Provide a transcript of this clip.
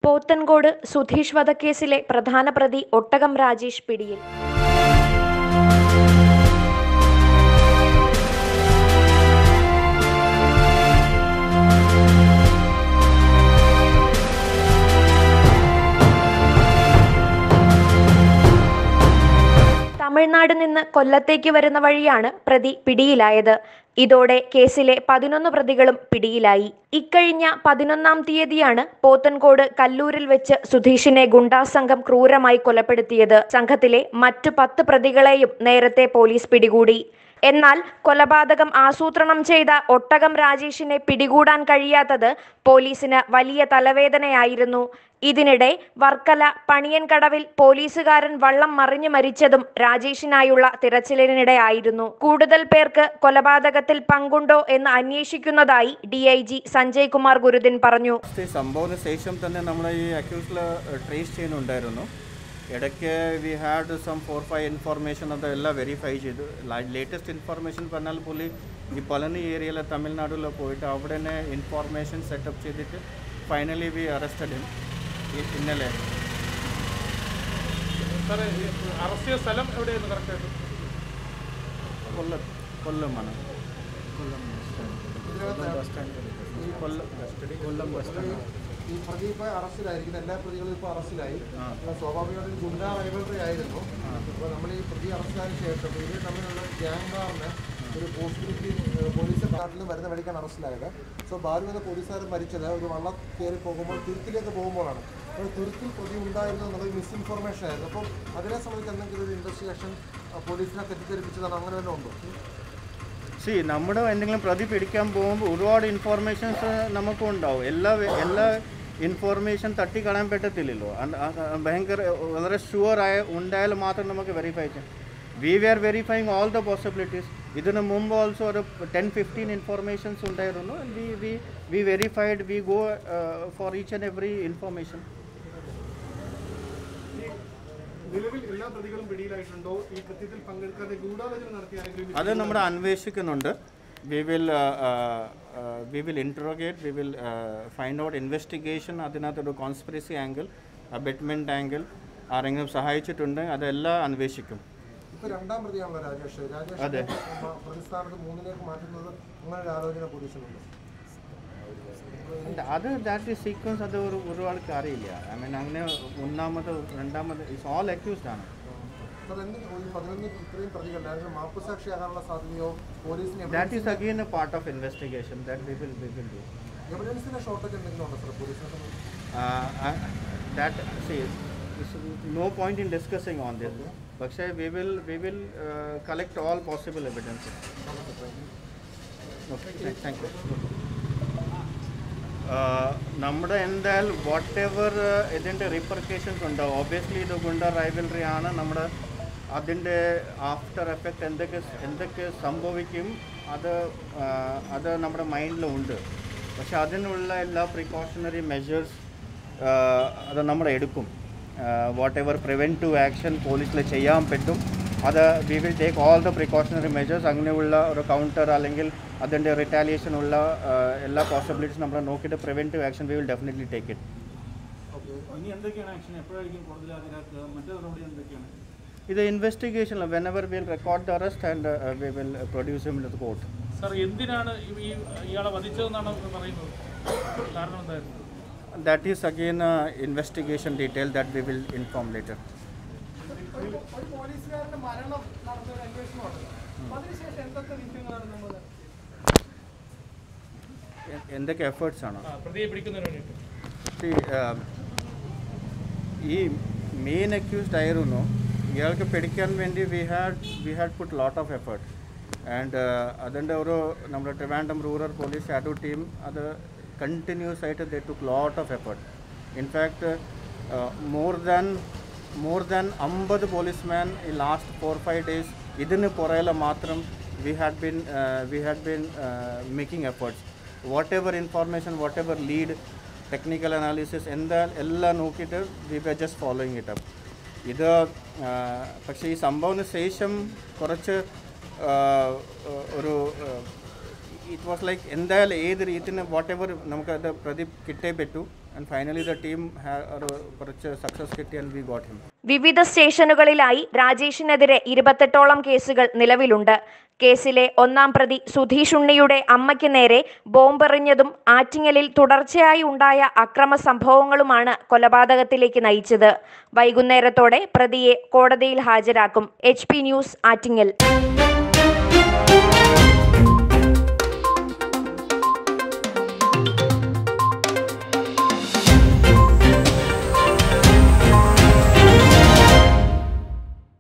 പോത്തൻകോട് സുധീഷ് വധക്കേസിലെ പ്രധാന പ്രതി ഒട്ടകം രാജേഷ് പിടിയിൽ തമിഴ്നാട് നിന്ന് കൊല്ലത്തേക്ക് വരുന്ന വഴിയാണ് പ്രതി പിടിയിലായത് ഇതോടെ കേസിലെ പതിനൊന്ന് പ്രതികളും പിടിയിലായി ഇക്കഴിഞ്ഞ പതിനൊന്നാം തീയതിയാണ് പോത്തൻകോട് കല്ലൂരിൽ വെച്ച് സുധീഷിനെ ഗുണ്ടാസംഘം ക്രൂരമായി കൊലപ്പെടുത്തിയത് സംഘത്തിലെ മറ്റു പത്ത് പ്രതികളെയും നേരത്തെ പോലീസ് പിടികൂടി എന്നാൽ കൊലപാതകം ആസൂത്രണം ചെയ്ത ഒട്ടകം രാജേഷിനെ പിടികൂടാൻ കഴിയാത്തത് പോലീസിന് വലിയ തലവേദനയായിരുന്നു ഇതിനിടെ വർക്കല പണിയൻകടവിൽ പോലീസുകാരൻ വള്ളം മറിഞ്ഞു മരിച്ചതും രാജേഷിനായുള്ള തിരച്ചിലിനിടെയായിരുന്നു കൂടുതൽ പേർക്ക് കൊലപാതകത്തിൽ പങ്കുണ്ടോ എന്ന് അന്വേഷിക്കുന്നതായി D I G Sanjay Kumar Gurudin പറഞ്ഞു ഈ സംഭവത്തിന് ശേഷം തന്നെ നമ്മൾ ഈ അക്യൂസിൽ ട്രേസ് ചെയ്യുന്നുണ്ടായിരുന്നു ഇടയ്ക്ക് we had some four five information അതെല്ലാം വെരിഫൈ ചെയ്തു ലേറ്റസ്റ്റ് ഇൻഫോർമേഷൻ പറഞ്ഞാൽ പുള്ളി ഈ പളനി ഏരിയയിലെ തമിഴ്നാട്ടിൽ പോയിട്ട് അവിടെ തന്നെ ഇൻഫോർമേഷൻ സെറ്റപ്പ് ചെയ്തിട്ട് ഫൈനലി വി അറസ്റ്റഡ് ഇന്നലെ സാറേ ഈ അറസ്റ്റ് ചെയ്ത സ്ഥലം എവിടെയായിരുന്നു കറക്റ്റായിട്ട് കൊല്ലം കൊല്ലമാണ് കൊല്ലം കൊല്ലം ബസ് സ്റ്റാൻഡ് ഈ പ്രതി ഇപ്പോൾ അറസ്റ്റിലായിരിക്കുന്ന എല്ലാ പ്രതികളും ഇപ്പോൾ അറസ്റ്റിലായി അപ്പോൾ സ്വാഭാവികമായിട്ടും ഗുണ്ടാ റൈവലറി ആയിരുന്നു അപ്പോൾ നമ്മൾ ഈ പ്രതി അറസ്റ്റിലായതിനു ശേഷം ഇവർ തമ്മിലുള്ള ഗ്യാങ് വാറിന് ഒരു പോസിബിലിറ്റി പോലീസ് നാട്ടിലും വരുന്ന വഴിക്കാണ് അറസ്റ്റിലായത് സോ ബാലു എന്ന പോലീസുകാരൻ മരിച്ചത് ഒരു വള്ളം കയറി പോകുമ്പോൾ തുരുത്തിലേക്ക് പോകുമ്പോഴാണ് അപ്പോൾ തുരുത്തിൽ പ്രതി ഉണ്ടായിരുന്നു എന്നുള്ളത് മിസ്ഇൻഫോർമേഷൻ ആയിരുന്നു അപ്പോൾ അതിനെ സംബന്ധിച്ച് എന്തെങ്കിലും ഒരു ഇൻവെസ്റ്റിഗേഷൻ പോലീസിനെ തെറ്റിദ്ധരിപ്പിച്ചതാണ് അങ്ങനെ വല്ലതും ഉണ്ടോ സി നമ്മുടെ എന്തെങ്കിലും പ്രതി പിടിക്കാൻ പോകുമ്പോൾ ഒരുപാട് ഇൻഫോർമേഷൻസ് നമുക്കും ഉണ്ടാവും എല്ലാ എല്ലാ ഇൻഫോർമേഷൻ തട്ടിക്കളയാൻ പറ്റത്തില്ലല്ലോ അന്ന് ആ- ആ ഭയങ്കര വളരെ ഷുവർ ആയ ഉണ്ടായാൽ മാത്രം നമുക്ക് വെരിഫൈ ചെയ്യാം we we are verifying all the possibilities ഇതിന് മുമ്പ് ഓൾസോ ഒരു ടെൻ ഫിഫ്റ്റീൻ ഇൻഫോർമേഷൻസ് ഉണ്ടായിരുന്നു we we we verified we go for each and every information നിലവിൽ എല്ലാ പ്രതികളും പിടിയിലായിട്ടുണ്ടോ ഈ കൃത്യത്തിൽ പങ്കെടുക്കാതെ ഗൂഢാലോചന നടത്തിയ ആരെങ്കിലും അത് നമ്മൾ അന്വേഷിക്കുന്നുണ്ട് we will we will interrogate we will find out investigation അതിനകത്തൊരു കോൺസ്പിറസി ആംഗിൾ അബെറ്റ്മെൻറ്റ് ആംഗിൾ ആരെങ്കിലും സഹായിച്ചിട്ടുണ്ട് അതെല്ലാം അന്വേഷിക്കും ഇപ്പോൾ രണ്ടാം പ്രതിയാണല്ലോ രാജേഷ് രാജേഷ് അതെ. പ്രതിസ്ഥാനത്ത് മൂന്നിലേക്ക് മാറ്റുന്നത് അങ്ങനെ ഒരു ആലോചന പോലീസിനുണ്ട് അത് ദാറ്റ് ഈ സീക്വൻസ് അത് ഒരു ഒരുപാട് അറിയില്ല ഐ മീൻ അങ്ങനെ ഒന്നാമത് രണ്ടാമത് ഇറ്റ്സ് ഓൾ അക്യൂസ്ഡ് ആണ് സാർ എന്ത് ഈ പതിനൊന്ന് ഇത്രയും പ്രതികളുണ്ട് അതിന് മാപ്പുസാക്ഷിയാകാനുള്ള സാധ്യതയോ പോലീസിന് that is again a part of investigation that we will we will do എവിഡൻസിന്റെ ഷോർട്ടേജ് എന്തെങ്കിലും ഉണ്ടോ സാർ പോലീസിനെ സംബന്ധിച്ച് that see is no point in discussing on this പക്ഷേ we will we will uh, collect all possible evidences okay thank you Uh, നമ്മുടെ എന്തായാലും what ever ഇതിൻ്റെ റിപ്പർക്കേഷൻസ് ഉണ്ടാവും ഓബിയസ്ലി ഇത് ഗുണ്ട റൈവലറി ആണ് നമ്മുടെ അതിൻ്റെ ആഫ്റ്റർ എഫക്റ്റ് എന്തൊക്കെ എന്തൊക്കെ സംഭവിക്കും അത് ആ, അത് നമ്മുടെ മൈൻഡിലുണ്ട് പക്ഷെ അതിനുള്ള എല്ലാ പ്രിക്കോഷണറി മെഷേഴ്സ് അത് നമ്മൾ എടുക്കും വാട്ട് എവർ പ്രിവെൻറ്റീവ് ആക്ഷൻ പോലീസിൽ ചെയ്യാൻ പറ്റും അത് we will take all the precautionary measures അങ്ങനെയുള്ള ഒരു കൗണ്ടർ അല്ലെങ്കിൽ അതിൻ്റെ റിറ്റാലിയേഷൻ ഉള്ള ആ, എല്ലാ പോസിബിലിറ്റീസ് നമ്മൾ നോക്കിയിട്ട് preventive action we will definitely take it ഇനി എന്തൊക്കെയാണ് ആക്ഷൻ എപ്പോഴായിരിക്കും കൂടുതൽ അതിനകത്ത് മറ്റു നടപടി എന്തൊക്കെയാണ് ഇത് investigation whenever will record the arrest and we will produce him to court sir എന്തിനാണ് ഈ- ഈ ഇയാളെ വധിച്ചതെന്നാണ് പറയുന്നത് കാരണം എന്തായിരുന്നു that is again investigation detail that we will inform later ഒരു പോലീസുകാരന്റെ മരണം നടന്ന ഒരു അന്വേഷണമാണ് അപ്പൊ അതിനുശേഷം എന്തൊക്കെ നീക്കങ്ങളാണ് നമ്മൾ എന്തൊക്കെ എഫേർട്സ് ആണ് ആ, പ്രതിയെ പിടിക്കുന്നതിന് വേണ്ടിയിട്ട് See, um, ഈ മെയിൻ അക്യൂസ്ഡ് ആയിരുന്നു ഇയാൾക്ക് പിടിക്കാൻ വേണ്ടി we had we had put lot of effort and അതിൻ്റെ ഒരു നമ്മുടെ Trivandrum rural police shadow team അത് കണ്ടിന്യൂസ് ആയിട്ട് they took lot of effort in fact more than more than അമ്പത് പോലീസ്മാൻ ഈ ലാസ്റ്റ് ഫോർ ഫൈവ് ഡേയ്സ് ഇതിന് പുറകിൽ മാത്രം we had been we had been making efforts whatever information whatever lead technical analysis എന്താ എല്ലാം നോക്കിയിട്ട് we were just following it up ഇത് ആ, പക്ഷേ ഈ സംഭവത്തിന് ശേഷം കുറച്ച് ആ, ഒരു ഇറ്റ് വാസ് ലൈക്ക് എന്തായാലും ഏത് രീതിന് വാട്ട് എവർ നമുക്കത് പ്രതി കിട്ടേ പറ്റൂ ആൻഡ് ഫൈനലി ദ ടീം ഒരു കുറച്ച് സക്സസ് കിട്ടി ആൻഡ് വി ഗോട്ട് ഹിം വിവിധ സ്റ്റേഷനുകളിലായി രാജേഷിനെതിരെ ഇരുപത്തെട്ടോളം കേസുകൾ നിലവിലുണ്ട് കേസിലെ ഒന്നാം പ്രതി സുധീഷ് ഉണ്ണിയുടെ അമ്മയ്ക്ക് നേരെ ബോംബെറിഞ്ഞതും ആറ്റിങ്ങലിൽ തുടർച്ചയായി ഉണ്ടായ അക്രമ സംഭവങ്ങളുമാണ് കൊലപാതകത്തിലേക്ക് നയിച്ചത് വൈകുന്നേരത്തോടെ പ്രതിയെ കോടതിയിൽ ഹാജരാക്കും എച്ച് ന്യൂസ് ആറ്റിങ്ങൽ